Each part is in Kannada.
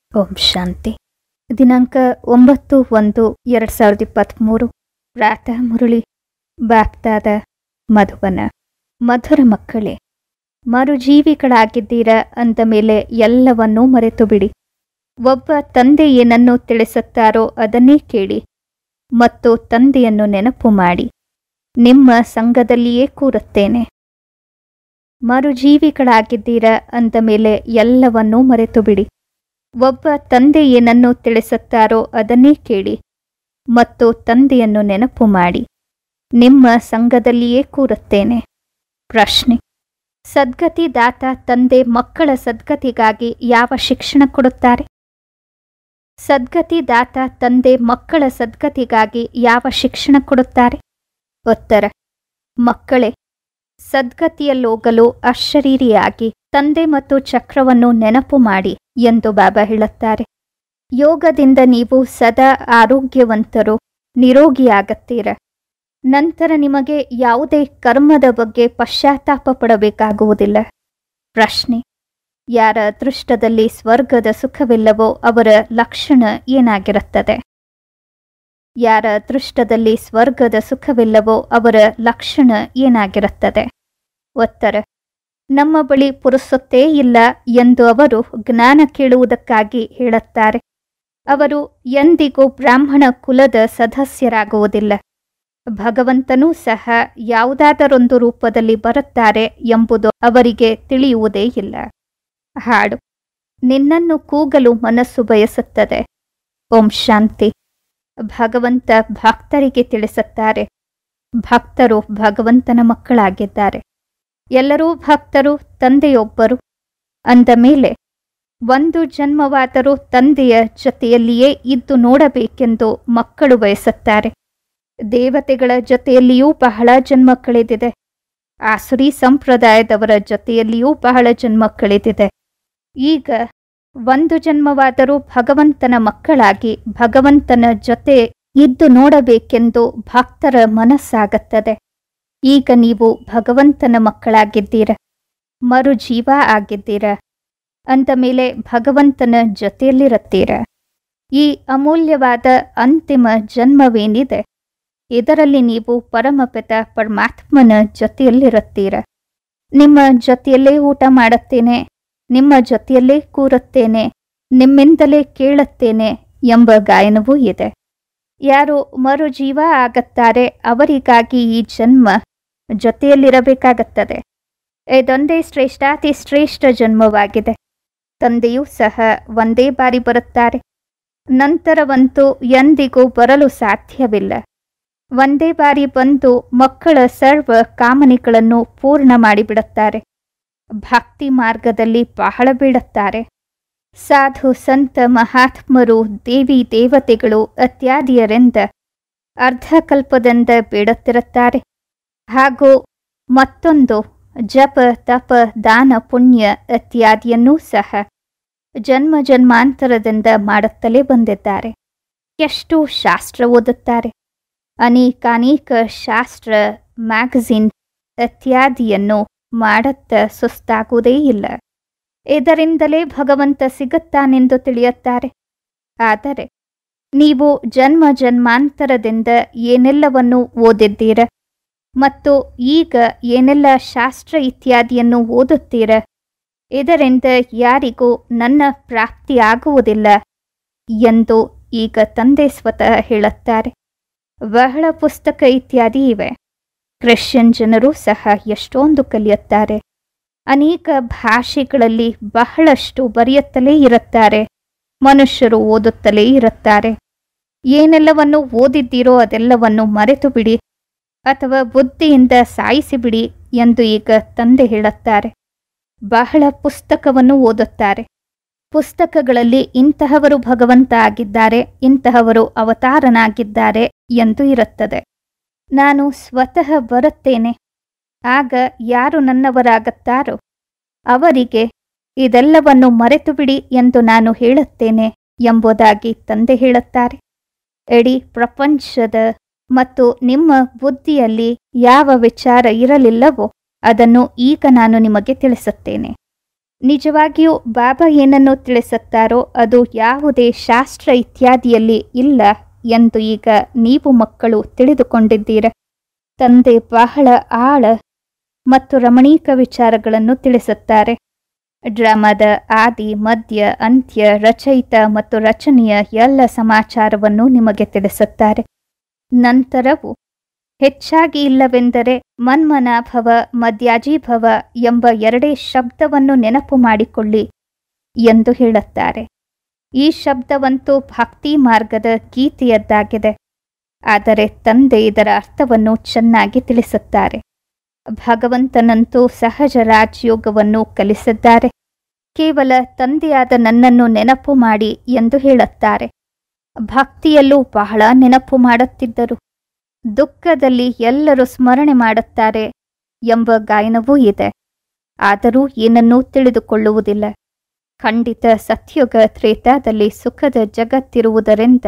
ಓಂ ಶಾಂತಿ ದಿನಾಂಕ ಒಂಬತ್ತು ಒಂದು ಎರಡು ಸಾವಿರದ ಇಪ್ಪತ್ತ್ಮೂರು ಪ್ರಾತಃ ಮುರಳಿ ಬಾಪ್ತಾದ ಮಧುಬನ ಮಧುರ ಮಕ್ಕಳೇ ಮರುಜೀವಿಗಳಾಗಿದ್ದೀರ ಅಂದ ಮೇಲೆ ಎಲ್ಲವನ್ನೂ ಮರೆತು ಬಿಡಿ ಒಬ್ಬ ತಂದೆ ಏನನ್ನು ತಿಳಿಸುತ್ತಾರೋ ಅದನ್ನೇ ಕೇಳಿ ಮತ್ತು ತಂದೆಯನ್ನು ನೆನಪು ಮಾಡಿ ನಿಮ್ಮ ಸಂಘದಲ್ಲಿಯೇ ಕೂರುತ್ತೇನೆ ಮರುಜೀವಿಗಳಾಗಿದ್ದೀರ ಅಂದ ಮೇಲೆ ಎಲ್ಲವನ್ನೂ ಮರೆತು ಬಿಡಿ ಒಬ್ಬ ತಂದೆ ಏನನ್ನು ತಿಳಿಸುತ್ತಾರೋ ಅದನ್ನೇ ಕೇಳಿ ಮತ್ತು ತಂದೆಯನ್ನು ನೆನಪು ಮಾಡಿ ನಿಮ್ಮ ಸಂಘದಲ್ಲಿಯೇ ಕೂರುತ್ತೇನೆ ಪ್ರಶ್ನೆ ಸದ್ಗತಿ ದಾತ ತಂದೆ ಮಕ್ಕಳ ಸದ್ಗತಿಗಾಗಿ ಯಾವ ಶಿಕ್ಷಣ ಕೊಡುತ್ತಾರೆ ಸದ್ಗತಿ ದಾತ ತಂದೆ ಮಕ್ಕಳ ಸದ್ಗತಿಗಾಗಿ ಯಾವ ಶಿಕ್ಷಣ ಕೊಡುತ್ತಾರೆ ಉತ್ತರ ಮಕ್ಕಳೇ ಸದ್ಗತಿಯಲ್ಲೋಗಲು ಅಶರೀರಿಯಾಗಿ ತಂದೆ ಮತ್ತು ಚಕ್ರವನ್ನು ನೆನಪು ಮಾಡಿ ಎಂದು ಬಾಬಾ ಹೇಳುತ್ತಾರೆ ಯೋಗದಿಂದ ನೀವು ಸದಾ ಆರೋಗ್ಯವಂತರು ನಿರೋಗಿಯಾಗತ್ತೀರ ನಂತರ ನಿಮಗೆ ಯಾವುದೇ ಕರ್ಮದ ಬಗ್ಗೆ ಪಶ್ಚಾತ್ತಾಪ ಪಡಬೇಕಾಗುವುದಿಲ್ಲ ಪ್ರಶ್ನೆ ಯಾರ ಅದೃಷ್ಟದಲ್ಲಿ ಸ್ವರ್ಗದ ಸುಖವಿಲ್ಲವೋ ಅವರ ಲಕ್ಷಣ ಏನಾಗಿರುತ್ತದೆ ಯಾರ ಅದೃಷ್ಟದಲ್ಲಿ ಸ್ವರ್ಗದ ಸುಖವಿಲ್ಲವೋ ಅವರ ಲಕ್ಷಣ ಏನಾಗಿರುತ್ತದೆ ಉತ್ತರ ನಮ್ಮ ಬಳಿ ಪುರುಸೊತ್ತೇ ಇಲ್ಲ ಎಂದು ಅವರು ಜ್ಞಾನ ಕೇಳುವುದಕ್ಕಾಗಿ ಹೇಳುತ್ತಾರೆ ಅವರು ಎಂದಿಗೂ ಬ್ರಾಹ್ಮಣ ಕುಲದ ಸದಸ್ಯರಾಗುವುದಿಲ್ಲ ಭಗವಂತನೂ ಸಹ ಯಾವುದಾದರೊಂದು ರೂಪದಲ್ಲಿ ಬರುತ್ತಾರೆ ಎಂಬುದು ಅವರಿಗೆ ತಿಳಿಯುವುದೇ ಇಲ್ಲ ಹಾಡು ನಿನ್ನನ್ನು ಕೂಗಲು ಮನಸ್ಸು ಬಯಸುತ್ತದೆ ಓಂ ಶಾಂತಿ ಭಗವಂತ ಭಕ್ತರಿಗೆ ತಿಳಿಸುತ್ತಾರೆ ಭಕ್ತರು ಭಗವಂತನ ಮಕ್ಕಳಾಗಿದ್ದಾರೆ ಎಲ್ಲರೂ ಭಕ್ತರು ತಂದೆಯೊಬ್ಬರು ಅಂದ ಮೇಲೆ ಒಂದು ಜನ್ಮವಾದರೂ ತಂದೆಯ ಜೊತೆಯಲ್ಲಿಯೇ ಇದ್ದು ನೋಡಬೇಕೆಂದು ಮಕ್ಕಳು ಬಯಸುತ್ತಾರೆ ದೇವತೆಗಳ ಜೊತೆಯಲ್ಲಿಯೂ ಬಹಳ ಜನ್ಮ ಕಳೆದಿದೆ ಆಸುರಿ ಸಂಪ್ರದಾಯದವರ ಜೊತೆಯಲ್ಲಿಯೂ ಬಹಳ ಜನ್ಮ ಕಳೆದಿದೆ ಈಗ ಒಂದು ಜನ್ಮವಾದರೂ ಭಗವಂತನ ಮಕ್ಕಳಾಗಿ ಭಗವಂತನ ಜೊತೆ ಇದ್ದು ನೋಡಬೇಕೆಂದು ಭಕ್ತರ ಮನಸ್ಸಾಗುತ್ತದೆ ಈಗ ನೀವು ಭಗವಂತನ ಮಕ್ಕಳಾಗಿದ್ದೀರ ಮರುಜೀವ ಆಗಿದ್ದೀರ ಅಂದ ಮೇಲೆ ಭಗವಂತನ ಜೊತೆಯಲ್ಲಿರುತ್ತೀರ ಈ ಅಮೂಲ್ಯವಾದ ಅಂತಿಮ ಜನ್ಮವೇನಿದೆ ಇದರಲ್ಲಿ ನೀವು ಪರಮಪಿತ ಪರಮಾತ್ಮನ ಜೊತೆಯಲ್ಲಿರುತ್ತೀರ ನಿಮ್ಮ ಜೊತೆಯಲ್ಲೇ ಊಟ ಮಾಡುತ್ತೇನೆ ನಿಮ್ಮ ಜೊತೆಯಲ್ಲೇ ಕೂರುತ್ತೇನೆ ನಿಮ್ಮಿಂದಲೇ ಕೇಳುತ್ತೇನೆ ಎಂಬ ಗಾಯನವೂ ಇದೆ ಯಾರು ಮರುಜೀವ ಆಗತ್ತಾರೆ ಅವರಿಗಾಗಿ ಈ ಜನ್ಮ ಜೊತೆಯಲ್ಲಿರಬೇಕಾಗುತ್ತದೆ ಇದೊಂದೇ ಶ್ರೇಷ್ಠಾತಿ ಶ್ರೇಷ್ಠ ಜನ್ಮವಾಗಿದೆ ತಂದೆಯೂ ಸಹ ಒಂದೇ ಬಾರಿ ಬರುತ್ತಾರೆ ನಂತರವಂತೂ ಎಂದಿಗೂ ಬರಲು ಸಾಧ್ಯವಿಲ್ಲ ಒಂದೇ ಬಾರಿ ಬಂದು ಮಕ್ಕಳ ಸರ್ವ ಕಾಮನೆಗಳನ್ನು ಪೂರ್ಣ ಮಾಡಿಬಿಡುತ್ತಾರೆ ಭಕ್ತಿ ಮಾರ್ಗದಲ್ಲಿ ಬಹಳ ಬೀಳುತ್ತಾರೆ ಸಾಧು ಸಂತ ಮಹಾತ್ಮರು ದೇವಿ ದೇವತೆಗಳು ಇತ್ಯಾದಿಯರಿಂದ ಅರ್ಧಕಲ್ಪದಿಂದ ಬೇಡುತ್ತಿರುತ್ತಾರೆ ಹಾಗೂ ಮತ್ತೊಂದು ಜಪ ತಪ ದಾನ ಪುಣ್ಯ ಇತ್ಯಾದಿಯನ್ನೂ ಸಹ ಜನ್ಮ ಜನ್ಮಾಂತರದಿಂದ ಮಾಡುತ್ತಲೇ ಬಂದಿದ್ದಾರೆ ಎಷ್ಟು ಶಾಸ್ತ್ರ ಓದುತ್ತಾರೆ ಅನೇಕಾನೇಕ ಶಾಸ್ತ್ರ ಮ್ಯಾಗಝಿನ್ ಇತ್ಯಾದಿಯನ್ನು ಮಾಡುತ್ತ ಸುಸ್ತಾಗುವುದೇ ಇಲ್ಲ ಇದರಿಂದಲೇ ಭಗವಂತ ಸಿಗುತ್ತಾನೆಂದು ತಿಳಿಯುತ್ತಾರೆ ಆದರೆ ನೀವು ಜನ್ಮ ಜನ್ಮಾಂತರದಿಂದ ಏನೆಲ್ಲವನ್ನು ಓದಿದ್ದೀರ ಮತ್ತು ಈಗ ಏನೆಲ್ಲ ಶಾಸ್ತ್ರ ಇತ್ಯಾದಿಯನ್ನು ಓದುತ್ತೀರ ಇದರಿಂದ ಯಾರಿಗೂ ನನ್ನ ಪ್ರಾಪ್ತಿಯಾಗುವುದಿಲ್ಲ ಎಂದು ಈಗ ತಂದೆ ಸ್ವತಃ ಹೇಳುತ್ತಾರೆ ಬಹಳ ಪುಸ್ತಕ ಇತ್ಯಾದಿ ಇವೆ ಕ್ರಿಶ್ಚಿಯನ್ ಜನರು ಸಹ ಎಷ್ಟೊಂದು ಕಲಿಯುತ್ತಾರೆ ಅನೇಕ ಭಾಷೆಗಳಲ್ಲಿ ಬಹಳಷ್ಟು ಬರೆಯುತ್ತಲೇ ಇರುತ್ತಾರೆ ಮನುಷ್ಯರು ಓದುತ್ತಲೇ ಇರುತ್ತಾರೆ ಏನೆಲ್ಲವನ್ನು ಓದಿದ್ದೀರೋ ಅದೆಲ್ಲವನ್ನು ಮರೆತು ಬಿಡಿ ಅಥವಾ ಬುದ್ಧಿಯಿಂದ ಸಾಯಿಸಿಬಿಡಿ ಎಂದು ಈಗ ತಂದೆ ಹೇಳುತ್ತಾರೆ ಬಹಳ ಪುಸ್ತಕವನ್ನು ಓದುತ್ತಾರೆ ಪುಸ್ತಕಗಳಲ್ಲಿ ಇಂತಹವರು ಭಗವಂತ ಆಗಿದ್ದಾರೆ ಇಂತಹವರು ಅವತಾರನಾಗಿದ್ದಾರೆ ಎಂದು ಇರುತ್ತದೆ ನಾನು ಸ್ವತಃ ಬರುತ್ತೇನೆ ಆಗ ಯಾರು ನನ್ನವರಾಗುತ್ತಾರೋ ಅವರಿಗೆ ಇದೆಲ್ಲವನ್ನು ಮರೆತು ಬಿಡಿ ಎಂದು ನಾನು ಹೇಳುತ್ತೇನೆ ಎಂಬುದಾಗಿ ತಂದೆ ಹೇಳುತ್ತಾರೆ ಇಡೀ ಪ್ರಪಂಚದ ಮತ್ತು ನಿಮ್ಮ ಬುದ್ಧಿಯಲ್ಲಿ ಯಾವ ವಿಚಾರ ಇರಲಿಲ್ಲವೋ ಅದನ್ನು ಈಗ ನಾನು ನಿಮಗೆ ತಿಳಿಸುತ್ತೇನೆ ನಿಜವಾಗಿಯೂ ಬಾಬಾ ಏನನ್ನು ತಿಳಿಸುತ್ತಾರೋ ಅದು ಯಾವುದೇ ಶಾಸ್ತ್ರ ಇತ್ಯಾದಿಯಲ್ಲಿ ಇಲ್ಲ ಎಂದು ಈಗ ನೀವು ಮಕ್ಕಳು ತಿಳಿದುಕೊಂಡಿದ್ದೀರ ತಂದೆ ಬಹಳ ಆಳ ಮತ್ತು ರಮಣೀಕ ವಿಚಾರಗಳನ್ನು ತಿಳಿಸುತ್ತಾರೆ ಡ್ರಾಮಾದ ಆದಿ ಮಧ್ಯ ಅಂತ್ಯ ರಚಯಿತ ಮತ್ತು ರಚನೆಯ ಎಲ್ಲ ಸಮಾಚಾರವನ್ನು ನಿಮಗೆ ತಿಳಿಸುತ್ತಾರೆ ನಂತರವು ಹೆಚ್ಚಾಗಿ ಇಲ್ಲವೆಂದರೆ ಮನ್ಮನಾಭವ ಮದ್ಯಾಜೀಭವ ಎಂಬ ಎರಡೇ ಶಬ್ದವನ್ನು ನೆನಪು ಮಾಡಿಕೊಳ್ಳಿ ಎಂದು ಹೇಳುತ್ತಾರೆ ಈ ಶಬ್ದವಂತೂ ಭಕ್ತಿ ಮಾರ್ಗದ ಗೀತೆಯದ್ದಾಗಿದೆ ಆದರೆ ತಂದೆ ಇದರ ಅರ್ಥವನ್ನು ಚೆನ್ನಾಗಿ ತಿಳಿಸುತ್ತಾರೆ ಭಗವಂತನಂತೂ ಸಹಜ ರಾಜಯೋಗವನ್ನು ಕಲಿಸಿದ್ದಾರೆ ಕೇವಲ ತಂದೆಯಾದ ನನ್ನನ್ನು ನೆನಪು ಮಾಡಿ ಎಂದು ಹೇಳುತ್ತಾರೆ ಭಕ್ತಿಯಲ್ಲೂ ಬಹಳ ನೆನಪು ಮಾಡುತ್ತಿದ್ದರು ದುಃಖದಲ್ಲಿ ಎಲ್ಲರೂ ಸ್ಮರಣೆ ಮಾಡುತ್ತಾರೆ ಎಂಬ ಗಾಯನವೂ ಇದೆ ಆದರೂ ಏನನ್ನೂ ತಿಳಿದುಕೊಳ್ಳುವುದಿಲ್ಲ ಖಂಡಿತ ಸತ್ಯುಗ ತ್ರೇತಾದಲ್ಲಿ ಸುಖದ ಜಗತ್ತಿರುವುದರಿಂದ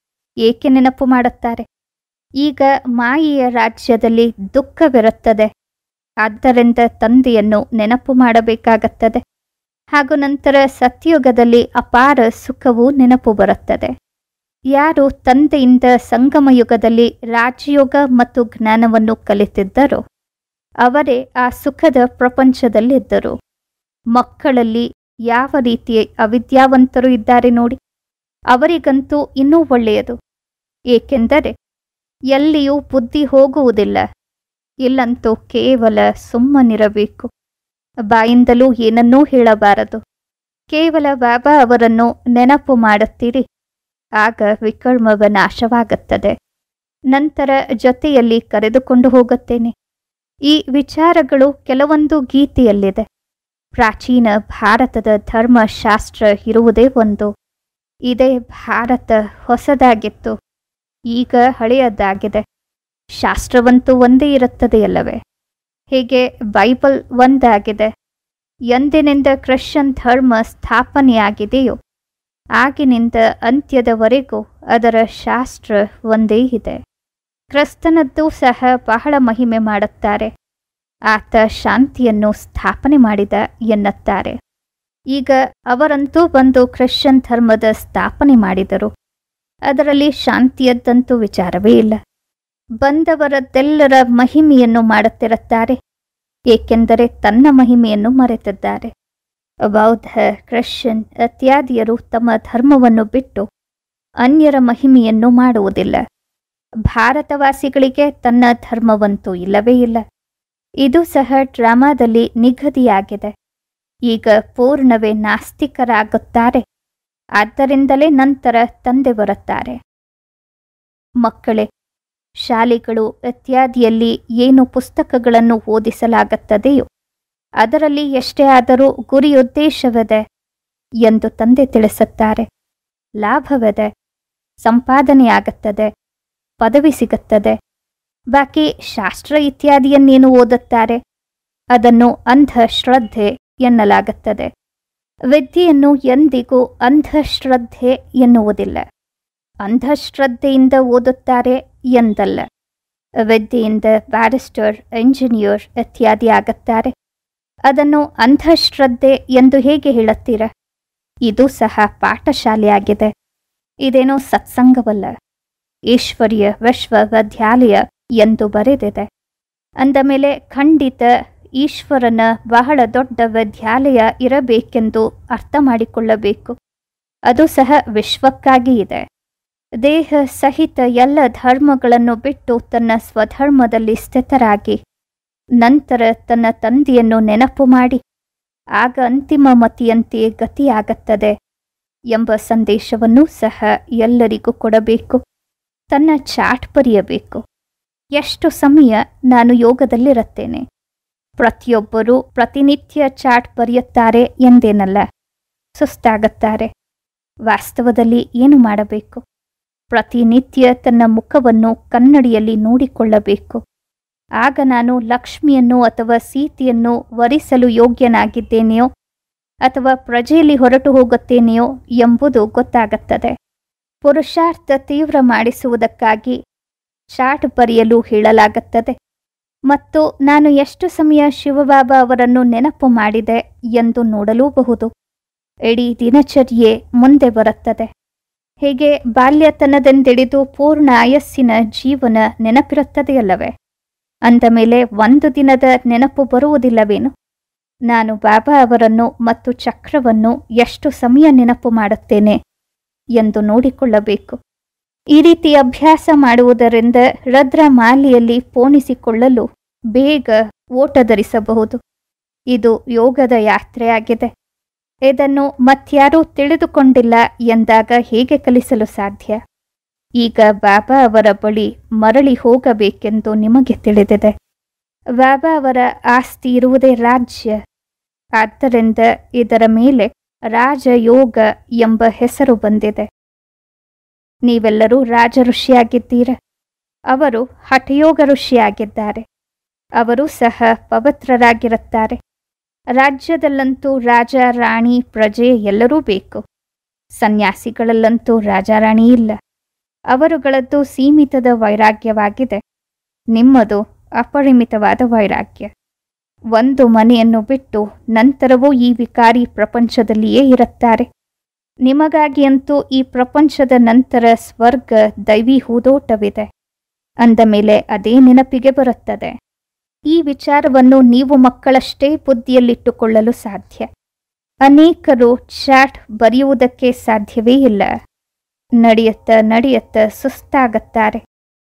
ಏಕೆ ನೆನಪು ಮಾಡುತ್ತಾರೆ ಈಗ ಮಾಯೆಯ ರಾಜ್ಯದಲ್ಲಿ ದುಃಖವಿರುತ್ತದೆ ಆದ್ದರಿಂದ ತಂದೆಯನ್ನು ನೆನಪು ಮಾಡಬೇಕಾಗುತ್ತದೆ ಹಾಗೂ ನಂತರ ಸತ್ಯುಗದಲ್ಲಿ ಅಪಾರ ಸುಖವು ನೆನಪು ಬರುತ್ತದೆ ಯಾರು ತಂದೆಯಿಂದ ಸಂಗಮ ಯುಗದಲ್ಲಿ ರಾಜಯೋಗ ಮತ್ತು ಜ್ಞಾನವನ್ನು ಕಲಿತಿದ್ದರೋ ಅವರೇ ಆ ಸುಖದ ಪ್ರಪಂಚದಲ್ಲಿದ್ದರು ಮಕ್ಕಳಲ್ಲಿ ಯಾವ ರೀತಿಯ ಅವಿದ್ಯಾವಂತರು ಇದ್ದಾರೆ ನೋಡಿ ಅವರಿಗಂತೂ ಇನ್ನೂ ಒಳ್ಳೆಯದು ಏಕೆಂದರೆ ಎಲ್ಲಿಯೂ ಬುದ್ಧಿ ಹೋಗುವುದಿಲ್ಲ ಇಲ್ಲಂತೂ ಕೇವಲ ಸುಮ್ಮನಿರಬೇಕು ಬಾಯಿಂದಲೂ ಏನನ್ನೂ ಹೇಳಬಾರದು ಕೇವಲ ಬಾಬಾ ಅವರನ್ನು ನೆನಪು ಮಾಡುತ್ತೀರಿ ಆಗ ವಿಕರ್ಮವ ನಾಶವಾಗುತ್ತದೆ ನಂತರ ಜೊತೆಯಲ್ಲಿ ಕರೆದುಕೊಂಡು ಹೋಗುತ್ತೇನೆ ಈ ವಿಚಾರಗಳು ಕೆಲವೊಂದು ಗೀತೆಯಲ್ಲಿದೆ ಪ್ರಾಚೀನ ಭಾರತದ ಧರ್ಮಶಾಸ್ತ್ರ ಇರುವುದೇ ಒಂದು ಇದೇ ಭಾರತ ಹೊಸದಾಗಿತ್ತು ಈಗ ಹಳೆಯದಾಗಿದೆ ಶಾಸ್ತ್ರವಂತೂ ಒಂದೇ ಇರುತ್ತದೆಯಲ್ಲವೇ ಹೀಗೆ ಬೈಬಲ್ ಒಂದಾಗಿದೆ ಎಂದಿನಿಂದ ಕ್ರಿಶ್ಚಿಯನ್ ಧರ್ಮ ಸ್ಥಾಪನೆಯಾಗಿದೆಯೋ ಆಗಿನಿಂದ ಅಂತ್ಯದವರೆಗೂ ಅದರ ಶಾಸ್ತ್ರ ಒಂದೇ ಇದೆ ಕ್ರಿಸ್ತನದ್ದು ಸಹ ಬಹಳ ಮಹಿಮೆ ಮಾಡುತ್ತಾರೆ ಆತ ಶಾಂತಿಯನ್ನು ಸ್ಥಾಪನೆ ಮಾಡಿದ ಎನ್ನುತ್ತಾರೆ ಈಗ ಅವರಂತೂ ಬಂದು ಕ್ರಿಶ್ಚಿಯನ್ ಧರ್ಮದ ಸ್ಥಾಪನೆ ಮಾಡಿದರು ಅದರಲ್ಲಿ ಶಾಂತಿಯದ್ದಂತೂ ವಿಚಾರವೇ ಇಲ್ಲ ಬಂದವರದ್ದೆಲ್ಲರ ಮಹಿಮೆಯನ್ನು ಮಾಡುತ್ತಿರುತ್ತಾರೆ ಏಕೆಂದರೆ ತನ್ನ ಮಹಿಮೆಯನ್ನು ಮರೆತಿದ್ದಾರೆ ಬೌದ್ಧ ಕ್ರಿಶ್ಚಿಯನ್ ಇತ್ಯಾದಿಯರು ತಮ್ಮ ಧರ್ಮವನ್ನು ಬಿಟ್ಟು ಅನ್ಯರ ಮಹಿಮೆಯನ್ನು ಮಾಡುವುದಿಲ್ಲ ಭಾರತವಾಸಿಗಳಿಗೆ ತನ್ನ ಧರ್ಮವಂತೂ ಇಲ್ಲವೇ ಇಲ್ಲ ಇದು ಸಹ ಡ್ರಾಮಾದಲ್ಲಿ ನಿಗದಿಯಾಗಿದೆ ಈಗ ಪೂರ್ಣವೇ ನಾಸ್ತಿಕರಾಗುತ್ತಾರೆ ಆದ್ದರಿಂದಲೇ ನಂತರ ತಂದೆ ಬರುತ್ತಾರೆ ಮಕ್ಕಳೇ ಶಾಲೆಗಳು ಇತ್ಯಾದಿಯಲ್ಲಿ ಏನು ಪುಸ್ತಕಗಳನ್ನು ಓದಿಸಲಾಗುತ್ತದೆಯೋ ಅದರಲ್ಲಿ ಎಷ್ಟೇ ಆದರೂ ಗುರಿಯುದ್ದೇಶವಿದೆ ಎಂದು ತಂದೆ ತಿಳಿಸುತ್ತಾರೆ ಲಾಭವಿದೆ ಸಂಪಾದನೆಯಾಗುತ್ತದೆ ಪದವಿ ಸಿಗುತ್ತದೆ ಬಾಕಿ ಶಾಸ್ತ್ರ ಇತ್ಯಾದಿಯನ್ನೇನು ಓದುತ್ತಾರೆ ಅದನ್ನು ಅಂಧಶ್ರದ್ಧೆ ಎನ್ನಲಾಗುತ್ತದೆ ವಿದ್ಯೆಯನ್ನು ಎಂದಿಗೂ ಅಂಧಶ್ರದ್ಧೆ ಎನ್ನುವುದಿಲ್ಲ ಅಂಧಶ್ರದ್ಧೆಯಿಂದ ಓದುತ್ತಾರೆ ಎಂದಲ್ಲ ವಿದ್ಯೆಯಿಂದ ಬ್ಯಾರಿಸ್ಟರ್ ಇಂಜಿನಿಯರ್ ಇತ್ಯಾದಿ ಆಗುತ್ತಾರೆ ಅದನ್ನು ಅಂಧಶ್ರದ್ಧೆ ಎಂದು ಹೇಗೆ ಹೇಳುತ್ತೀರ ಇದು ಸಹ ಪಾಠಶಾಲೆಯಾಗಿದೆ ಇದೇನೋ ಸತ್ಸಂಗವಲ್ಲ ಈಶ್ವರ್ಯ ವಿಶ್ವವಿದ್ಯಾಲಯ ಎಂದು ಬರೆದಿದೆ ಅಂದ ಮೇಲೆ ಖಂಡಿತ ಈಶ್ವರನ ಬಹಳ ದೊಡ್ಡ ವಿದ್ಯಾಲಯ ಇರಬೇಕೆಂದು ಅರ್ಥ ಮಾಡಿಕೊಳ್ಳಬೇಕು ಅದು ಸಹ ವಿಶ್ವಕ್ಕಾಗಿ ಇದೆ ದೇಹ ಸಹಿತ ಎಲ್ಲ ಧರ್ಮಗಳನ್ನು ಬಿಟ್ಟು ತನ್ನ ಸ್ವಧರ್ಮದಲ್ಲಿ ಸ್ಥಿತರಾಗಿ ನಂತರ ತನ್ನ ತಂದೆಯನ್ನು ನೆನಪು ಮಾಡಿ ಆಗ ಅಂತಿಮ ಮತಿಯಂತೆ ಗತಿಯಾಗುತ್ತದೆ ಎಂಬ ಸಂದೇಶವನ್ನು ಸಹ ಎಲ್ಲರಿಗೂ ಕೊಡಬೇಕು ತನ್ನ ಚಾಟ್ ಬರೆಯಬೇಕು ಎಷ್ಟು ಸಮಯ ನಾನು ಯೋಗದಲ್ಲಿರುತ್ತೇನೆ ಪ್ರತಿಯೊಬ್ಬರೂ ಪ್ರತಿನಿತ್ಯ ಚಾಟ್ ಬರೆಯುತ್ತಾರೆ ಎಂದೇನಲ್ಲ ಸುಸ್ತಾಗುತ್ತಾರೆ ವಾಸ್ತವದಲ್ಲಿ ಏನು ಮಾಡಬೇಕು ಪ್ರತಿನಿತ್ಯ ತನ್ನ ಮುಖವನ್ನು ಕನ್ನಡಿಯಲ್ಲಿ ನೋಡಿಕೊಳ್ಳಬೇಕು ಆಗ ನಾನು ಲಕ್ಷ್ಮಿಯನ್ನು ಅಥವಾ ಸೀತೆಯನ್ನು ವರಿಸಲು ಯೋಗ್ಯನಾಗಿದ್ದೇನೆಯೋ ಅಥವಾ ಪ್ರಜೆಯಲ್ಲಿ ಹೊರಟು ಹೋಗುತ್ತೇನೆಯೋ ಎಂಬುದು ಗೊತ್ತಾಗುತ್ತದೆ ಪುರುಷಾರ್ಥ ತೀವ್ರ ಮಾಡಿಸುವುದಕ್ಕಾಗಿ ಚಾಟ್ ಬರೆಯಲು ಹೇಳಲಾಗುತ್ತದೆ ಮತ್ತು ನಾನು ಎಷ್ಟು ಸಮಯ ಶಿವಬಾಬಾ ಅವರನ್ನು ನೆನಪು ಮಾಡಿದೆ ಎಂದು ನೋಡಲೂಬಹುದು ಇಡೀ ದಿನಚರ್ಯೆ ಮುಂದೆ ಬರುತ್ತದೆ ಹೇಗೆ ಬಾಲ್ಯತನದಿಂದಿಡಿದು ಪೂರ್ಣ ಆಯಸ್ಸಿನ ಜೀವನ ನೆನಪಿರುತ್ತದೆಯಲ್ಲವೇ ಅಂದ ಮೇಲೆ ಒಂದು ದಿನದ ನೆನಪು ಬರುವುದಿಲ್ಲವೇನು ನಾನು ಬಾಬಾ ಅವರನ್ನು ಮತ್ತು ಚಕ್ರವನ್ನು ಎಷ್ಟು ಸಮಯ ನೆನಪು ಮಾಡುತ್ತೇನೆ ಎಂದು ನೋಡಿಕೊಳ್ಳಬೇಕು ಈ ರೀತಿ ಅಭ್ಯಾಸ ಮಾಡುವುದರಿಂದ ರದ್ರ ಮಾಲೆಯಲ್ಲಿ ಪೋಣಿಸಿಕೊಳ್ಳಲು ಬೇಗ ಓಟ ಧರಿಸಬಹುದು ಇದು ಯೋಗದ ಯಾತ್ರೆಯಾಗಿದೆ ಇದನ್ನು ಮತ್ಯಾರೂ ತಿಳಿದುಕೊಂಡಿಲ್ಲ ಎಂದಾಗ ಹೇಗೆ ಕಲಿಸಲು ಸಾಧ್ಯ ಈಗ ಬಾಬಾ ಅವರ ಬಳಿ ಮರಳಿ ಹೋಗಬೇಕೆಂದು ನಿಮಗೆ ತಿಳಿದಿದೆ ಬಾಬಾ ಅವರ ಆಸ್ತಿ ಇರುವುದೇ ರಾಜ್ಯ ಆದ್ದರಿಂದ ಇದರ ಮೇಲೆ ರಾಜಯೋಗ ಎಂಬ ಹೆಸರು ಬಂದಿದೆ ನೀವೆಲ್ಲರೂ ರಾಜ ಋಷಿಯಾಗಿದ್ದೀರ ಅವರು ಹಠಯೋಗ ಋಷಿಯಾಗಿದ್ದಾರೆ ಅವರು ಸಹ ಪವಿತ್ರರಾಗಿರುತ್ತಾರೆ ರಾಜ್ಯದಲ್ಲಂತೂ ರಾಜ ರಾಣಿ ಪ್ರಜೆ ಎಲ್ಲರೂ ಬೇಕು ಸನ್ಯಾಸಿಗಳಲ್ಲಂತೂ ರಾಜಾರಾಣಿ ಇಲ್ಲ ಅವರುಗಳದ್ದು ಸೀಮಿತದ ವೈರಾಗ್ಯವಾಗಿದೆ ನಿಮ್ಮದು ಅಪರಿಮಿತವಾದ ವೈರಾಗ್ಯ ಒಂದು ಮನೆಯನ್ನು ಬಿಟ್ಟು ನಂತರವೂ ಈ ವಿಕಾರಿ ಪ್ರಪಂಚದಲ್ಲಿಯೇ ಇರುತ್ತಾರೆ ನಿಮಗಾಗಿ ಅಂತೂ ಈ ಪ್ರಪಂಚದ ನಂತರ ಸ್ವರ್ಗ ದೈವಿ ಹೂದೋಟವಿದೆ ಅಂದ ಮೇಲೆ ಅದೇ ನೆನಪಿಗೆ ಬರುತ್ತದೆ ಈ ವಿಚಾರವನ್ನು ನೀವು ಮಕ್ಕಳಷ್ಟೇ ಬುದ್ಧಿಯಲ್ಲಿಟ್ಟುಕೊಳ್ಳಲು ಸಾಧ್ಯ ಅನೇಕರು ಚಾಟ್ ಬರೆಯುವುದಕ್ಕೆ ಸಾಧ್ಯವೇ ಇಲ್ಲ ನಡೆಯುತ್ತ ನಡೆಯುತ್ತ ಸುಸ್ತಾಗುತ್ತಾರೆ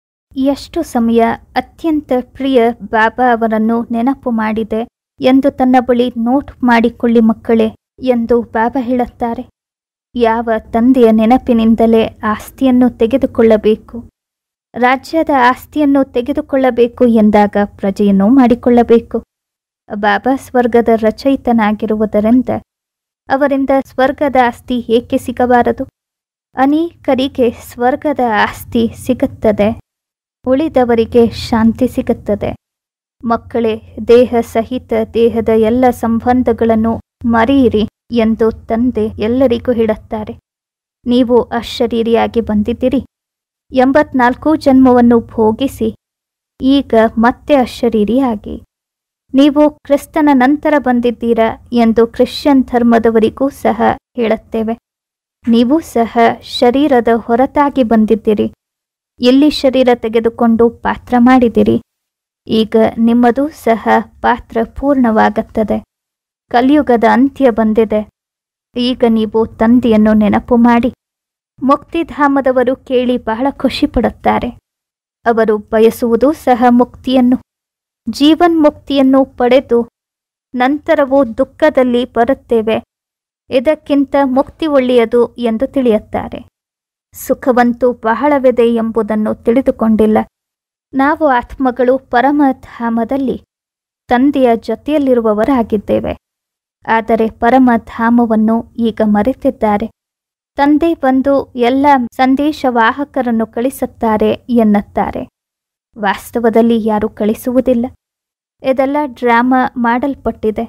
ಎಷ್ಟು ಸಮಯ ಅತ್ಯಂತ ಪ್ರಿಯ ಬಾಬಾ ಅವರನ್ನು ನೆನಪು ಮಾಡಿದೆ ಎಂದು ತನ್ನ ಬಳಿ ನೋಟ್ ಮಾಡಿಕೊಳ್ಳಿ ಮಕ್ಕಳೇ ಎಂದು ಬಾಬಾ ಹೇಳುತ್ತಾರೆ ಯಾವ ತಂದೆಯ ನೆನಪಿನಿಂದಲೇ ಆಸ್ತಿಯನ್ನು ತೆಗೆದುಕೊಳ್ಳಬೇಕು ರಾಜ್ಯದ ಆಸ್ತಿಯನ್ನು ತೆಗೆದುಕೊಳ್ಳಬೇಕು ಎಂದಾಗ ಪ್ರಜೆಯನ್ನು ಮಾಡಿಕೊಳ್ಳಬೇಕು ಬಾಬಾ ಸ್ವರ್ಗದ ರಚಯಿತನಾಗಿರುವುದರಿಂದ ಅವರಿಂದ ಸ್ವರ್ಗದ ಆಸ್ತಿ ಏಕೆ ಸಿಗಬಾರದು ಅನೇಕರಿಗೆ ಸ್ವರ್ಗದ ಆಸ್ತಿ ಸಿಗುತ್ತದೆ ಉಳಿದವರಿಗೆ ಶಾಂತಿ ಸಿಗುತ್ತದೆ ಮಕ್ಕಳೇ ದೇಹ ಸಹಿತ ದೇಹದ ಎಲ್ಲ ಸಂಬಂಧಗಳನ್ನು ಮರೆಯಿರಿ ಎಂದು ತಂದೆ ಎಲ್ಲರಿಗೂ ಹೇಳುತ್ತಾರೆ ನೀವು ಅಶರೀರಿಯಾಗಿ ಬಂದಿದ್ದೀರಿ ಎಂಬತ್ನಾಲ್ಕು ಜನ್ಮವನ್ನು ಭೋಗಿಸಿ ಈಗ ಮತ್ತೆ ಅಶರೀರಿಯಾಗಿ ನೀವು ಕ್ರಿಸ್ತನ ನಂತರ ಬಂದಿದ್ದೀರಾ ಎಂದು ಕ್ರಿಶ್ಚಿಯನ್ ಧರ್ಮದವರಿಗೂ ಸಹ ಹೇಳುತ್ತೇವೆ ನೀವು ಸಹ ಶರೀರದ ಹೊರತಾಗಿ ಬಂದಿದ್ದೀರಿ ಎಲ್ಲಿ ಶರೀರ ತೆಗೆದುಕೊಂಡು ಪಾತ್ರ ಮಾಡಿದಿರಿ ಈಗ ನಿಮ್ಮದು ಸಹ ಪಾತ್ರ ಪೂರ್ಣವಾಗುತ್ತದೆ ಕಲಿಯುಗದ ಅಂತ್ಯ ಬಂದಿದೆ ಈಗ ನೀವು ತಂದೆಯನ್ನು ನೆನಪು ಮಾಡಿ ಮುಕ್ತಿಧಾಮದವರು ಕೇಳಿ ಬಹಳ ಖುಷಿ ಪಡುತ್ತಾರೆ ಅವರು ಬಯಸುವುದು ಸಹ ಮುಕ್ತಿಯನ್ನು ಜೀವನ್ಮುಕ್ತಿಯನ್ನು ಪಡೆದು ನಂತರವೂ ದುಃಖದಲ್ಲಿ ಬರುತ್ತೇವೆ ಇದಕ್ಕಿಂತ ಮುಕ್ತಿ ಒಳ್ಳೆಯದು ಎಂದು ತಿಳಿಯುತ್ತಾರೆ ಸುಖವಂತೂ ಬಹಳವಿದೆ ಎಂಬುದನ್ನು ತಿಳಿದುಕೊಂಡಿಲ್ಲ ನಾವು ಆತ್ಮಗಳು ಪರಮಧಾಮದಲ್ಲಿ ತಂದೆಯ ಜೊತೆಯಲ್ಲಿರುವವರಾಗಿದ್ದೇವೆ ಆದರೆ ಪರಮಧಾಮವನ್ನು ಈಗ ಮರೆತಿದ್ದಾರೆ ತಂದೆ ಬಂದು ಎಲ್ಲ ಸಂದೇಶವಾಹಕರನ್ನು ಕಳಿಸುತ್ತಾರೆ ಎನ್ನುತ್ತಾರೆ ವಾಸ್ತವದಲ್ಲಿ ಯಾರೂ ಕಳಿಸುವುದಿಲ್ಲ ಇದೆಲ್ಲ ಡ್ರಾಮಾ ಮಾಡಲ್ಪಟ್ಟಿದೆ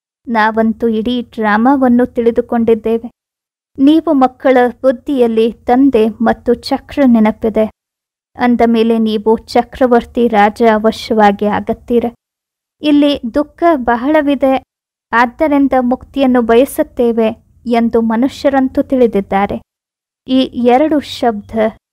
ನಾವಂತೂ ಇಡೀ ಡ್ರಾಮಾವನ್ನು ತಿಳಿದುಕೊಂಡಿದ್ದೇವೆ ನೀವು ಮಕ್ಕಳ ಬುದ್ಧಿಯಲ್ಲಿ ತಂದೆ ಮತ್ತು ಚಕ್ರ ನೆನಪಿದೆ ಅಂದ ಮೇಲೆ ನೀವು ಚಕ್ರವರ್ತಿ ರಾಜ ಅವಶ್ಯವಾಗಿ ಆಗತ್ತೀರ ಇಲ್ಲಿ ದುಃಖ ಬಹಳವಿದೆ ಆದ್ದರಿಂದ ಮುಕ್ತಿಯನ್ನು ಬಯಸುತ್ತೇವೆ ಎಂದು ಮನುಷ್ಯರಂತೂ ತಿಳಿದಿದ್ದಾರೆ ಈ ಎರಡು ಶಬ್ದ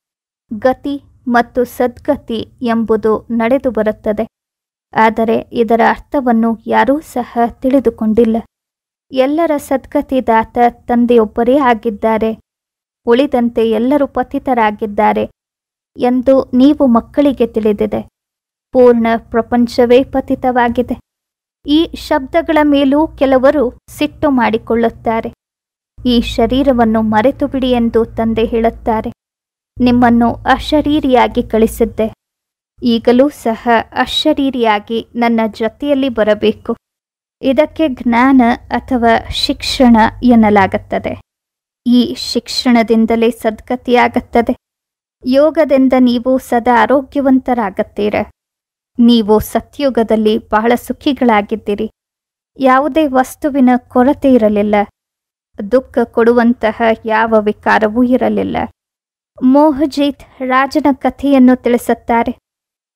ಗತಿ ಮತ್ತು ಸದ್ಗತಿ ಎಂಬುದು ನಡೆದು ಬರುತ್ತದೆ ಆದರೆ ಇದರ ಅರ್ಥವನ್ನು ಯಾರೂ ಸಹ ತಿಳಿದುಕೊಂಡಿಲ್ಲ ಎಲ್ಲರ ಸದ್ಗತಿದಾತ ತಂದೆಯೊಬ್ಬರೇ ಆಗಿದ್ದಾರೆ ಉಳಿದಂತೆ ಎಲ್ಲರೂ ಪತಿತರಾಗಿದ್ದಾರೆ ಎಂದು ನೀವು ಮಕ್ಕಳಿಗೆ ತಿಳಿದಿದೆ ಪೂರ್ಣ ಪ್ರಪಂಚವೇ ಪತಿತವಾಗಿದೆ ಈ ಶಬ್ದಗಳ ಮೇಲೂ ಕೆಲವರು ಸಿಟ್ಟು ಮಾಡಿಕೊಳ್ಳುತ್ತಾರೆ ಈ ಶರೀರವನ್ನು ಮರೆತು ಬಿಡಿ ಎಂದು ತಂದೆ ಹೇಳುತ್ತಾರೆ ನಿಮ್ಮನ್ನು ಅಶರೀರಿಯಾಗಿ ಕಳಿಸಿದ್ದೆ ಈಗಲೂ ಸಹ ಅಶರೀರಿಯಾಗಿ ನನ್ನ ಜೊತೆಯಲ್ಲಿ ಬರಬೇಕು ಇದಕ್ಕೆ ಜ್ಞಾನ ಅಥವಾ ಶಿಕ್ಷಣ ಎನ್ನಲಾಗುತ್ತದೆ ಈ ಶಿಕ್ಷಣದಿಂದಲೇ ಸದ್ಗತಿಯಾಗುತ್ತದೆ ಯೋಗದಿಂದ ನೀವು ಸದಾ ಆರೋಗ್ಯವಂತರಾಗುತ್ತೀರ ನೀವು ಸತ್ಯುಗದಲ್ಲಿ ಬಹಳ ಸುಖಿಗಳಾಗಿದ್ದೀರಿ ಯಾವುದೇ ವಸ್ತುವಿನ ಕೊರತೆ ಇರಲಿಲ್ಲ ದುಃಖ ಕೊಡುವಂತಹ ಯಾವ ವಿಕಾರವೂ ಇರಲಿಲ್ಲ ಮೋಹಜೀತ್ ರಾಜನ ಕಥೆಯನ್ನು ತಿಳಿಸುತ್ತಾರೆ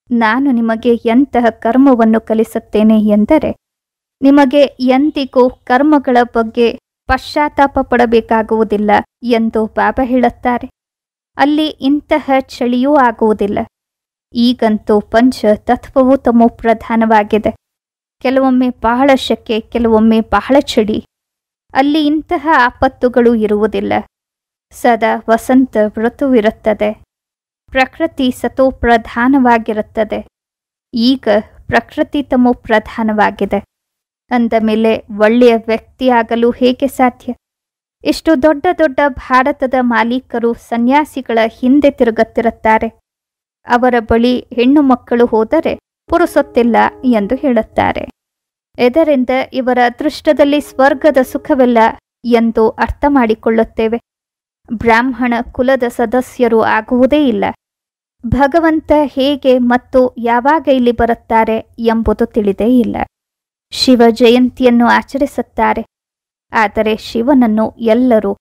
ನಾನು ನಿಮಗೆ ಎಂತಹ ಕರ್ಮವನ್ನು ಕಲಿಸುತ್ತೇನೆ ಎಂದರೆ ನಿಮಗೆ ಎಂದಿಗೂ ಕರ್ಮಗಳ ಬಗ್ಗೆ ಪಶ್ಚಾತ್ತಾಪ ಪಡಬೇಕಾಗುವುದಿಲ್ಲ ಎಂದು ಬಾಬಾ ಹೇಳುತ್ತಾರೆ ಅಲ್ಲಿ ಇಂತಹ ಚಳಿಯೂ ಆಗುವುದಿಲ್ಲ ಈಗಂತೂ ಪಂಚ ತತ್ವವು ತಮೋ ಪ್ರಧಾನವಾಗಿದೆ ಕೆಲವೊಮ್ಮೆ ಬಹಳ ಶೆಕೆ ಕೆಲವೊಮ್ಮೆ ಬಹಳ ಚಳಿ ಅಲ್ಲಿ ಇಂತಹ ಆಪತ್ತುಗಳು ಇರುವುದಿಲ್ಲ ಸದಾ ವಸಂತ ಋತುವಿರುತ್ತದೆ ಪ್ರಕೃತಿ ಸತೋ ಪ್ರಧಾನವಾಗಿರುತ್ತದೆ ಈಗ ಪ್ರಕೃತಿ ತಮೋ ಪ್ರಧಾನವಾಗಿದೆ ಅಂದ ಮೇಲೆ ಒಳ್ಳೆಯ ವ್ಯಕ್ತಿಯಾಗಲು ಹೇಗೆ ಸಾಧ್ಯ ಇಷ್ಟು ದೊಡ್ಡ ದೊಡ್ಡ ಭಾರತದ ಮಾಲೀಕರು ಸನ್ಯಾಸಿಗಳ ಹಿಂದೆ ತಿರುಗುತ್ತಿರುತ್ತಾರೆ ಅವರ ಬಳಿ ಹೆಣ್ಣು ಮಕ್ಕಳು ಹೋದರೆ ಪುರುಸೊತ್ತಿಲ್ಲ ಎಂದು ಹೇಳುತ್ತಾರೆ ಇದರಿಂದ ಇವರ ಅದೃಷ್ಟದಲ್ಲಿ ಸ್ವರ್ಗದ ಸುಖವಿಲ್ಲ ಎಂದು ಅರ್ಥ ಮಾಡಿಕೊಳ್ಳುತ್ತೇವೆ ಬ್ರಾಹ್ಮಣ ಕುಲದ ಸದಸ್ಯರು ಆಗುವುದೇ ಇಲ್ಲ ಭಗವಂತ ಹೇಗೆ ಮತ್ತು ಯಾವಾಗ ಇಲ್ಲಿ ಬರುತ್ತಾರೆ ಎಂಬುದು ತಿಳಿದೇ ಇಲ್ಲ ಶಿವ ಜಯಂತಿಯನ್ನು ಆಚರಿಸುತ್ತಾರೆ ಆದರೆ ಶಿವನನ್ನು ಎಲ್ಲರೂ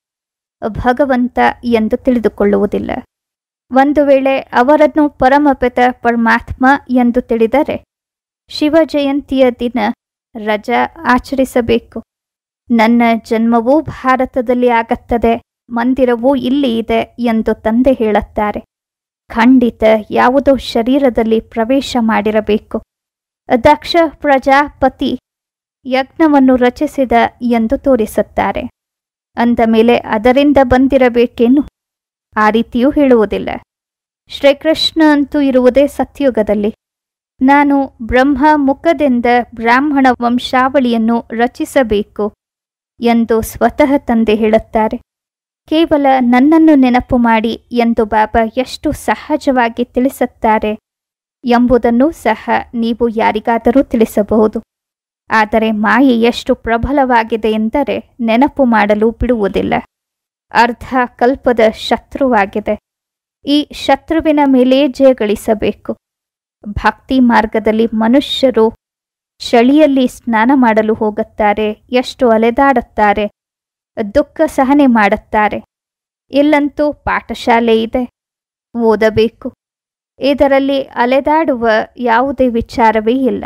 ಭಗವಂತ ಎಂದು ತಿಳಿದುಕೊಳ್ಳುವುದಿಲ್ಲ ಒಂದು ವೇಳೆ ಅವರನ್ನು ಪರಮಪಿತ ಪರಮಾತ್ಮ ಎಂದು ತಿಳಿದರೆ ಶಿವ ಜಯಂತಿಯ ದಿನ ರಜಾ ಆಚರಿಸಬೇಕು ನನ್ನ ಜನ್ಮವೂ ಭಾರತದಲ್ಲಿ ಆಗತ್ತದೆ ಮಂದಿರವೂ ಇಲ್ಲಿ ಇದೆ ಎಂದು ತಂದೆ ಹೇಳುತ್ತಾರೆ ಖಂಡಿತ ಯಾವುದೋ ಶರೀರದಲ್ಲಿ ಪ್ರವೇಶ ಮಾಡಿರಬೇಕು ದಕ್ಷ ಪ್ರಜಾಪತಿ ಯಜ್ಞವನ್ನು ರಚಿಸಿದ ಎಂದು ತೋರಿಸುತ್ತಾರೆ ಅಂದ ಮೇಲೆ ಅದರಿಂದ ಬಂದಿರಬೇಕೇನು ಆ ರೀತಿಯೂ ಹೇಳುವುದಿಲ್ಲ ಶ್ರೀಕೃಷ್ಣ ಅಂತೂ ಇರುವುದೇ ಸತ್ಯುಗದಲ್ಲಿ ನಾನು ಬ್ರಹ್ಮ ಮುಖದಿಂದ ಬ್ರಾಹ್ಮಣ ವಂಶಾವಳಿಯನ್ನು ರಚಿಸಬೇಕು ಎಂದು ಸ್ವತಃ ತಂದೆ ಹೇಳುತ್ತಾರೆ ಕೇವಲ ನನ್ನನ್ನು ನೆನಪು ಮಾಡಿ ಎಂದು ಬಾಬಾ ಎಷ್ಟು ಸಹಜವಾಗಿ ತಿಳಿಸುತ್ತಾರೆ ಎಂಬುದನ್ನು ಸಹ ನೀವು ಯಾರಿಗಾದರೂ ತಿಳಿಸಬಹುದು ಆದರೆ ಮಾಯೆ ಎಷ್ಟು ಪ್ರಬಲವಾಗಿದೆ ಎಂದರೆ ನೆನಪು ಮಾಡಲು ಬಿಡುವುದಿಲ್ಲ ಅರ್ಧ ಕಲ್ಪದ ಶತ್ರುವಾಗಿದೆ ಈ ಶತ್ರುವಿನ ಮೇಲೆ ಜಯಗಳಿಸಬೇಕು ಭಕ್ತಿ ಮಾರ್ಗದಲ್ಲಿ ಮನುಷ್ಯರು ಚಳಿಯಲ್ಲಿ ಸ್ನಾನ ಮಾಡಲು ಹೋಗುತ್ತಾರೆ ಎಷ್ಟು ಅಲೆದಾಡುತ್ತಾರೆ ದುಃಖ ಸಹನೆ ಮಾಡುತ್ತಾರೆ ಇಲ್ಲಂತೂ ಪಾಠಶಾಲೆ ಇದೆ ಓದಬೇಕು ಇದರಲ್ಲಿ ಅಲೆದಾಡುವ ಯಾವುದೇ ವಿಚಾರವೇ ಇಲ್ಲ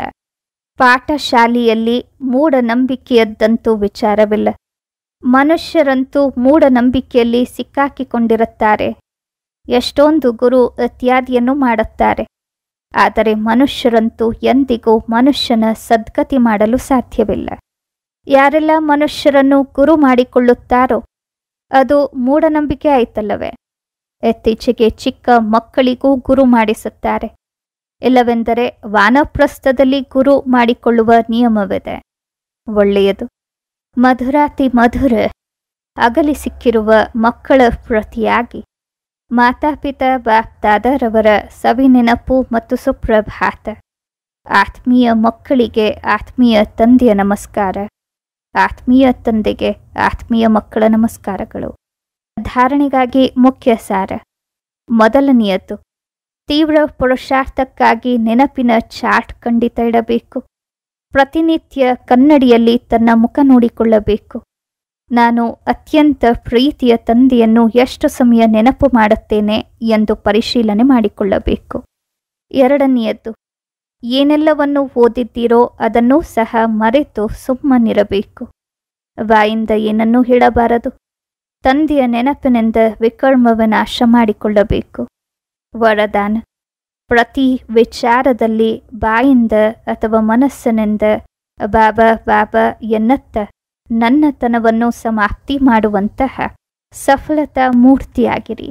ಪಾಠಶಾಲೆಯಲ್ಲಿ ಮೂಢನಂಬಿಕೆಯದ್ದಂತೂ ವಿಚಾರವಿಲ್ಲ ಮನುಷ್ಯರಂತೂ ಮೂಢನಂಬಿಕೆಯಲ್ಲಿ ಸಿಕ್ಕಾಕಿಕೊಂಡಿರುತ್ತಾರೆ ಎಷ್ಟೊಂದು ಗುರು ಇತ್ಯಾದಿಯನ್ನು ಮಾಡುತ್ತಾರೆ ಆದರೆ ಮನುಷ್ಯರಂತೂ ಎಂದಿಗೂ ಮನುಷ್ಯನ ಸದ್ಗತಿ ಮಾಡಲು ಸಾಧ್ಯವಿಲ್ಲ ಯಾರೆಲ್ಲ ಮನುಷ್ಯರನ್ನು ಗುರು ಮಾಡಿಕೊಳ್ಳುತ್ತಾರೋ ಅದು ಮೂಢನಂಬಿಕೆ ಆಯ್ತಲ್ಲವೇ ಇತ್ತೀಚೆಗೆ ಚಿಕ್ಕ ಮಕ್ಕಳಿಗೂ ಗುರು ಮಾಡಿಸುತ್ತಾರೆ ಇಲ್ಲವೆಂದರೆ ವಾನಪ್ರಸ್ಥದಲ್ಲಿ ಗುರು ಮಾಡಿಕೊಳ್ಳುವ ನಿಯಮವಿದೆ ಒಳ್ಳೆಯದು ಮಧುರಾತಿ ಮಧುರ ಅಗಲಿ ಸಿಕ್ಕಿರುವ ಮಕ್ಕಳ ಪ್ರತಿಯಾಗಿ ಮಾತಾಪಿತಾ ಬಾಪ್ದಾದರವರ ಸವಿನೆನಪು ಮತ್ತು ಸುಪ್ರಭಾತ ಆತ್ಮೀಯ ಮಕ್ಕಳಿಗೆ ಆತ್ಮೀಯ ತಂದೆಯ ನಮಸ್ಕಾರ ಆತ್ಮೀಯ ತಂದೆಗೆ ಆತ್ಮೀಯ ಮಕ್ಕಳ ನಮಸ್ಕಾರಗಳು ಧಾರಣೆಗಾಗಿ ಮುಖ್ಯ ಸಾರ ಮೊದಲನೆಯದ್ದು ತೀವ್ರ ಪುರುಷಾರ್ಥಕ್ಕಾಗಿ ನೆನಪಿನ ಚಾಟ್ ಖಂಡಿತ ಇಡಬೇಕು ಪ್ರತಿನಿತ್ಯ ಕನ್ನಡಿಯಲ್ಲಿ ತನ್ನ ಮುಖ ನೋಡಿಕೊಳ್ಳಬೇಕು ನಾನು ಅತ್ಯಂತ ಪ್ರೀತಿಯ ತಂದೆಯನ್ನು ಎಷ್ಟು ಸಮಯ ನೆನಪು ಮಾಡುತ್ತೇನೆ ಎಂದು ಪರಿಶೀಲನೆ ಮಾಡಿಕೊಳ್ಳಬೇಕು ಎರಡನೆಯದ್ದು ಏನೆಲ್ಲವನ್ನು ಓದಿದ್ದೀರೋ ಅದನ್ನೂ ಸಹ ಮರೆತು ಸುಮ್ಮನಿರಬೇಕು ಬಾಯಿಂದ ಏನನ್ನೂ ಹೇಳಬಾರದು ತಂದೆಯ ನೆನಪಿನಿಂದ ವಿಕರ್ಮ ವಿನಾಶ ಮಾಡಿಕೊಳ್ಳಬೇಕು ವರದಾನ ಪ್ರತಿ ವಿಚಾರದಲ್ಲಿ ಬಾಯಿಂದ ಅಥವಾ ಮನಸ್ಸಿನಿಂದ ಬಾಬಾ ಬಾಬಾ ಎನ್ನತ್ತ ನನ್ನತನವನ್ನು ಸಮಾಪ್ತಿ ಮಾಡುವಂತಹ ಸಫಲತಾ ಮೂರ್ತಿಯಾಗಿರಿ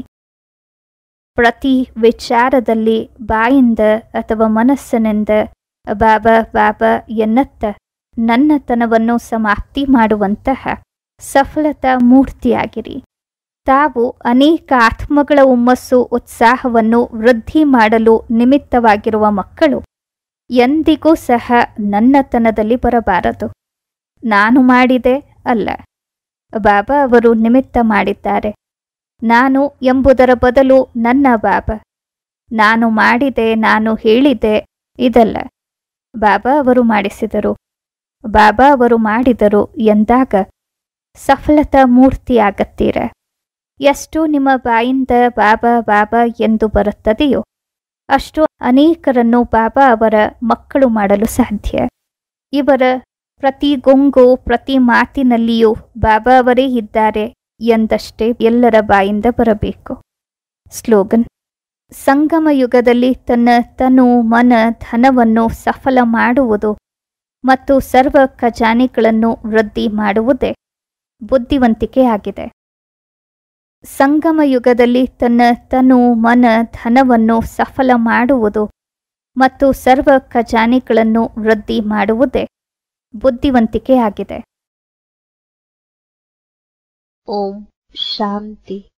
ಪ್ರತಿ ವಿಚಾರದಲ್ಲಿ ಬಾಯಿಂದ ಅಥವಾ ಮನಸ್ಸಿನಿಂದ ಬಾಬಾ ಬಾಬಾ ಎನ್ನತ್ತ ನನ್ನತನವನ್ನು ಸಮಾಪ್ತಿ ಮಾಡುವಂತಹ ಸಫಲತಾ ಮೂರ್ತಿಯಾಗಿರಿ ತಾವು ಅನೇಕ ಆತ್ಮಗಳ ಹುಮ್ಮಸ್ಸು ಉತ್ಸಾಹವನ್ನು ವೃದ್ಧಿ ಮಾಡಲು ನಿಮಿತ್ತವಾಗಿರುವ ಮಕ್ಕಳು ಎಂದಿಗೂ ಸಹ ನನ್ನತನದಲ್ಲಿ ಬರಬಾರದು ನಾನು ಮಾಡಿದೆ ಅಲ್ಲ ಬಾಬಾ ಅವರು ನಿಮಿತ್ತ ಮಾಡಿದ್ದಾರೆ ನಾನು ಎಂಬುದರ ಬದಲು ನನ್ನ ಬಾಬಾ ನಾನು ಮಾಡಿದೆ ನಾನು ಹೇಳಿದೆ ಇದಲ್ಲ ಬಾಬಾ ಅವರು ಮಾಡಿಸಿದರು ಬಾಬಾ ಅವರು ಮಾಡಿದರು ಎಂದಾಗ ಸಫಲತಾ ಮೂರ್ತಿಯಾಗತ್ತೀರ ಎಷ್ಟು ನಿಮ್ಮ ಬಾಯಿಂದ ಬಾಬಾ ಬಾಬಾ ಎಂದು ಬರುತ್ತದೆಯೋ ಅಷ್ಟು ಅನೇಕರನ್ನು ಬಾಬಾ ಅವರ ಮಕ್ಕಳು ಮಾಡಲು ಸಾಧ್ಯ ಇವರ ಪ್ರತಿ ಗೊಂಗು ಪ್ರತಿ ಮಾತಿನಲ್ಲಿಯೂ ಬಾಬಾ ಅವರೇ ಇದ್ದಾರೆ ಎಂದಷ್ಟೇ ಎಲ್ಲರ ಬಾಯಿಂದ ಬರಬೇಕು ಸ್ಲೋಗನ್ ಸಂಗಮ ಯುಗದಲ್ಲಿ ತನ್ನ ತನು ಮನ ಧನವನ್ನು ಸಫಲ ಮಾಡುವುದು ಮತ್ತು ಸರ್ವ ಖಜಾನೆಗಳನ್ನು ವೃದ್ಧಿ ಮಾಡುವುದೇ ಬುದ್ಧಿವಂತಿಕೆ ಆಗಿದೆ ಸಂಗಮ ಯುಗದಲ್ಲಿ ತನ್ನ ತನು ಮನ ಧನವನ್ನು ಸಫಲ ಮಾಡುವುದು ಮತ್ತು ಸರ್ವ ಖಜಾನೆಗಳನ್ನು ವೃದ್ಧಿ ಮಾಡುವುದೇ ಬುದ್ಧಿವಂತಿಕೆ ಆಗಿದೆ ಓಂ ಶಾಂತಿ